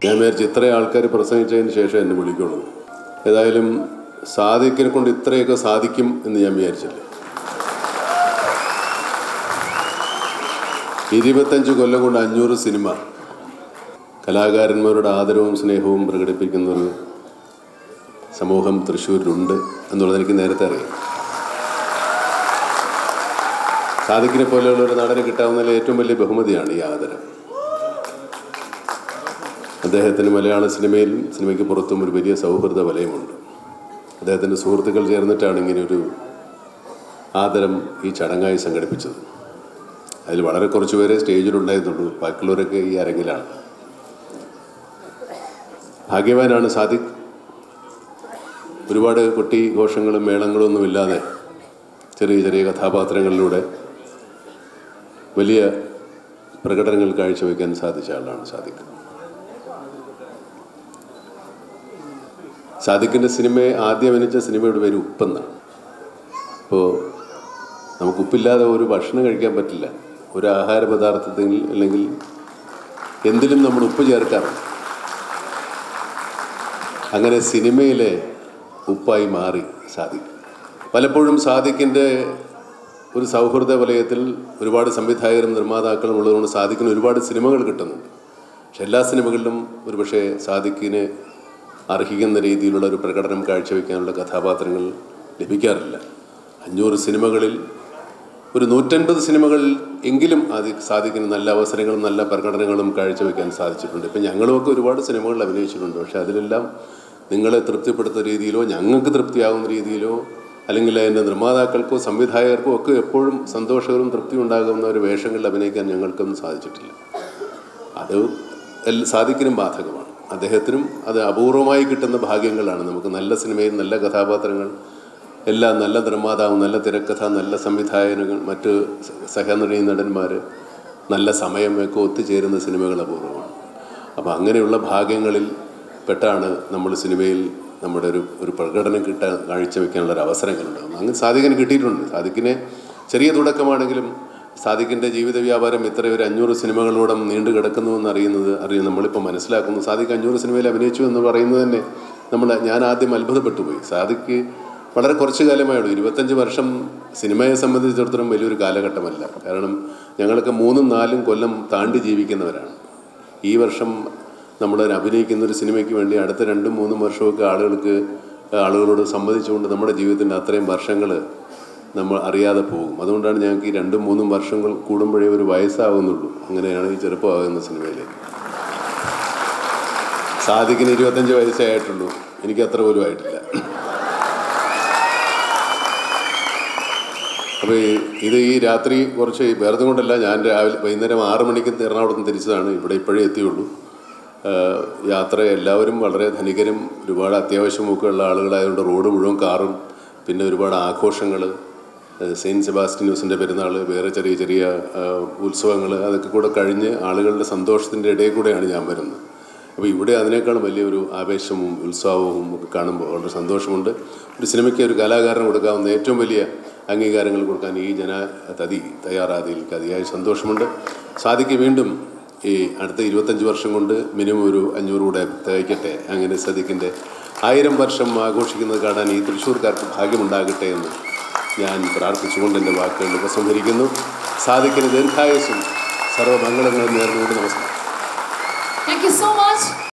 ഞാൻ വിചാരിച്ചു ഇത്രയും ആൾക്കാർ പ്രസംഗിച്ചതിന് ശേഷം എന്നെ വിളിക്കുള്ളൂ ഏതായാലും സാധിക്കിനെ കൊണ്ട് ഇത്രയൊക്കെ സാധിക്കും എന്ന് ഞാൻ വിചാരിച്ചില്ല ഇരുപത്തഞ്ച് കൊല്ലം കൊണ്ട് അഞ്ഞൂറ് സിനിമ കലാകാരന്മാരുടെ ആദരവും സ്നേഹവും പ്രകടിപ്പിക്കുന്ന ഒരു സമൂഹം തൃശ്ശൂരിലുണ്ട് എന്നുള്ളത് എനിക്ക് നേരത്തെ അറിയാം സാദിഖിനെ പോലെയുള്ള ഒരു നടന് കിട്ടാവുന്നതിൽ ഏറ്റവും വലിയ ബഹുമതിയാണ് ഈ ആദരം അദ്ദേഹത്തിന് മലയാള സിനിമയിലും സിനിമയ്ക്ക് പുറത്തും ഒരു വലിയ സൗഹൃദ വലയമുണ്ട് അദ്ദേഹത്തിൻ്റെ സുഹൃത്തുക്കൾ ചേർന്നിട്ടാണ് ഇങ്ങനെ ഒരു ആദരം ഈ ചടങ്ങായി സംഘടിപ്പിച്ചത് അതിൽ വളരെ കുറച്ച് പേരെ സ്റ്റേജിലുണ്ടായിരുന്നുള്ളൂ ബാക്കിയുള്ളവരൊക്കെ ഈ അരങ്ങിലാണ് ഭാഗ്യവാനാണ് സാദിഖ് ഒരുപാട് കൊട്ടി ഘോഷങ്ങളും മേളങ്ങളും ഒന്നും ഇല്ലാതെ ചെറിയ ചെറിയ കഥാപാത്രങ്ങളിലൂടെ വലിയ പ്രകടനങ്ങൾ കാഴ്ചവെക്കാൻ സാധിച്ച ആളാണ് സാദിഖ് സാദിഖിൻ്റെ സിനിമയെ ആദ്യം അഭിനയിച്ച സിനിമയുടെ പേര് ഉപ്പെന്നാണ് അപ്പോൾ നമുക്ക് ഉപ്പില്ലാതെ ഒരു ഭക്ഷണം കഴിക്കാൻ പറ്റില്ല ഒരു ആഹാര പദാർത്ഥത്തിൽ അല്ലെങ്കിൽ എന്തിലും നമ്മൾ ഉപ്പ് ചേർക്കാറുണ്ട് അങ്ങനെ സിനിമയിലെ ഉപ്പായി മാറി സാദിഖ് പലപ്പോഴും സാദിഖിൻ്റെ ഒരു സൗഹൃദ വലയത്തിൽ ഒരുപാട് സംവിധായകരും നിർമ്മാതാക്കളും ഉള്ളതുകൊണ്ട് സാദിഖിന് ഒരുപാട് സിനിമകൾ കിട്ടുന്നുണ്ട് പക്ഷെ എല്ലാ സിനിമകളിലും ഒരുപക്ഷെ സാദിഖിന് അർഹിക്കുന്ന രീതിയിലുള്ള ഒരു പ്രകടനം കാഴ്ചവെക്കാനുള്ള കഥാപാത്രങ്ങൾ ലഭിക്കാറില്ല അഞ്ഞൂറ് സിനിമകളിൽ ഒരു നൂറ്റൻപത് സിനിമകൾ എങ്കിലും അത് സാദിഖിന് നല്ല അവസരങ്ങളും നല്ല പ്രകടനങ്ങളും കാഴ്ചവെക്കാൻ സാധിച്ചിട്ടുണ്ട് ഇപ്പം ഞങ്ങളുമൊക്കെ ഒരുപാട് സിനിമകളിൽ അഭിനയിച്ചിട്ടുണ്ട് പക്ഷെ അതിലെല്ലാം നിങ്ങളെ തൃപ്തിപ്പെടുത്തുന്ന രീതിയിലോ ഞങ്ങൾക്ക് തൃപ്തിയാകുന്ന രീതിയിലോ അല്ലെങ്കിൽ അതിൻ്റെ നിർമ്മാതാക്കൾക്കോ സംവിധായകർക്കോ ഒക്കെ എപ്പോഴും സന്തോഷകരവും തൃപ്തി ഉണ്ടാകുന്ന ഒരു വേഷങ്ങളിൽ അഭിനയിക്കാൻ ഞങ്ങൾക്കൊന്നും സാധിച്ചിട്ടില്ല അത് എൽ സാദിഖിനും ബാധകമാണ് അദ്ദേഹത്തിനും അത് അപൂർവമായി കിട്ടുന്ന ഭാഗ്യങ്ങളാണ് നമുക്ക് നല്ല സിനിമയിൽ നല്ല കഥാപാത്രങ്ങൾ എല്ലാം നല്ല നിർമ്മാതാവും നല്ല തിരക്കഥ നല്ല സംവിധായകനുകൾ മറ്റ് സഹനടീ നടന്മാർ നല്ല സമയമൊക്കെ ഒത്തുചേരുന്ന സിനിമകൾ അപൂർവമാണ് അപ്പോൾ അങ്ങനെയുള്ള ഭാഗ്യങ്ങളിൽ പെട്ടാണ് നമ്മൾ സിനിമയിൽ നമ്മുടെ ഒരു ഒരു പ്രകടനം കിട്ടാൻ കാഴ്ചവെക്കാനുള്ള ഒരു അവസരങ്ങളുണ്ടാകുന്നത് അങ്ങനെ സാദിഖിന് കിട്ടിയിട്ടുണ്ട് സാദിഖിനെ ചെറിയ തുടക്കമാണെങ്കിലും സാദിഖിൻ്റെ ജീവിത വ്യാപാരം ഇത്ര ഒരു അഞ്ഞൂറ് സിനിമകളോടെ നീണ്ടു കിടക്കുന്നു എന്ന് അറിയുന്നത് അറിയും നമ്മളിപ്പോൾ മനസ്സിലാക്കുന്നു സാദിഖ് അഞ്ഞൂറ് സിനിമയിൽ അഭിനയിച്ചു എന്ന് പറയുന്നത് തന്നെ നമ്മൾ ഞാൻ ആദ്യം അത്ഭുതപ്പെട്ടു പോയി സാദിഖ് വളരെ കുറച്ച് കാലമായുള്ളൂ ഇരുപത്തഞ്ച് വർഷം സിനിമയെ സംബന്ധിച്ചിടത്തോളം വലിയൊരു കാലഘട്ടമല്ല കാരണം ഞങ്ങളൊക്കെ മൂന്നും നാലും കൊല്ലം താണ്ടി ജീവിക്കുന്നവരാണ് ഈ വർഷം നമ്മൾ അഭിനയിക്കുന്ന ഒരു സിനിമയ്ക്ക് വേണ്ടി അടുത്ത രണ്ടും മൂന്നും വർഷമൊക്കെ ആളുകൾക്ക് ആളുകളോട് സംവദിച്ചുകൊണ്ട് നമ്മുടെ ജീവിതത്തിൻ്റെ അത്രയും വർഷങ്ങൾ നമ്മൾ അറിയാതെ പോകും അതുകൊണ്ടാണ് ഞങ്ങൾക്ക് ഈ രണ്ടും മൂന്നും വർഷങ്ങൾ കൂടുമ്പോഴേ ഒരു വയസ്സാവുന്നുള്ളൂ അങ്ങനെയാണ് ഈ ചെറുപ്പമാകുന്ന സിനിമയിലേക്ക് സാദിഖിന് ഇരുപത്തഞ്ച് വയസ്സേ ആയിട്ടുള്ളൂ എനിക്ക് അത്ര പോലും ആയിട്ടില്ല അപ്പോൾ ഇത് ഈ രാത്രി കുറച്ച് വേറെ കൊണ്ടല്ല ഞാൻ രാവിലെ വൈകുന്നേരം ആറ് മണിക്ക് എറണാകുളത്ത് നിന്ന് തിരിച്ചതാണ് ഇവിടെ ഇപ്പോഴേ എത്തിയുള്ളൂ ആഹ് യാത്ര എല്ലാവരും വളരെ ധനികരും ഒരുപാട് അത്യാവശ്യമൊക്കെ ഉള്ള ആളുകളായതുകൊണ്ട് റോഡ് മുഴുവൻ കാറും പിന്നെ ഒരുപാട് ആഘോഷങ്ങൾ സെയിൻറ്റ് സെബാസ്റ്റിനൂസിൻ്റെ പെരുന്നാൾ വേറെ ചെറിയ ചെറിയ ഉത്സവങ്ങൾ അതൊക്കെ കൂടെ കഴിഞ്ഞ് ആളുകളുടെ സന്തോഷത്തിൻ്റെ ഇടയിൽ കൂടെയാണ് ഞാൻ വരുന്നത് അപ്പോൾ ഇവിടെ അതിനേക്കാളും വലിയൊരു ആവേശവും ഉത്സവവും ഒക്കെ കാണുമ്പോൾ വളരെ സന്തോഷമുണ്ട് ഒരു സിനിമയ്ക്ക് ഒരു കലാകാരന് കൊടുക്കാവുന്ന ഏറ്റവും വലിയ അംഗീകാരങ്ങൾ കൊടുക്കാൻ ഈ ജന തതി തയ്യാറാതിയിൽ അതിയായ സന്തോഷമുണ്ട് സാധിക്ക് വീണ്ടും ഈ അടുത്ത ഇരുപത്തഞ്ച് വർഷം കൊണ്ട് മിനിമം ഒരു അഞ്ഞൂറ് കൂടെ തികയ്ക്കട്ടെ അങ്ങനെ സദിഖിൻ്റെ ആയിരം വർഷം ആഘോഷിക്കുന്നത് കാണാൻ ഈ തൃശ്ശൂർക്കാർക്ക് ഭാഗ്യമുണ്ടാകട്ടെ എന്ന് ഞാൻ പ്രാർത്ഥിച്ചുകൊണ്ട് എൻ്റെ വാക്കുകൾ ഉപസംഹരിക്കുന്നു സാദിഖിന് ദീർഘായുസും സർവ്വമംഗളങ്ങളും നേർന്നുകൊണ്ട് നമസ്കാരം Thank you so much.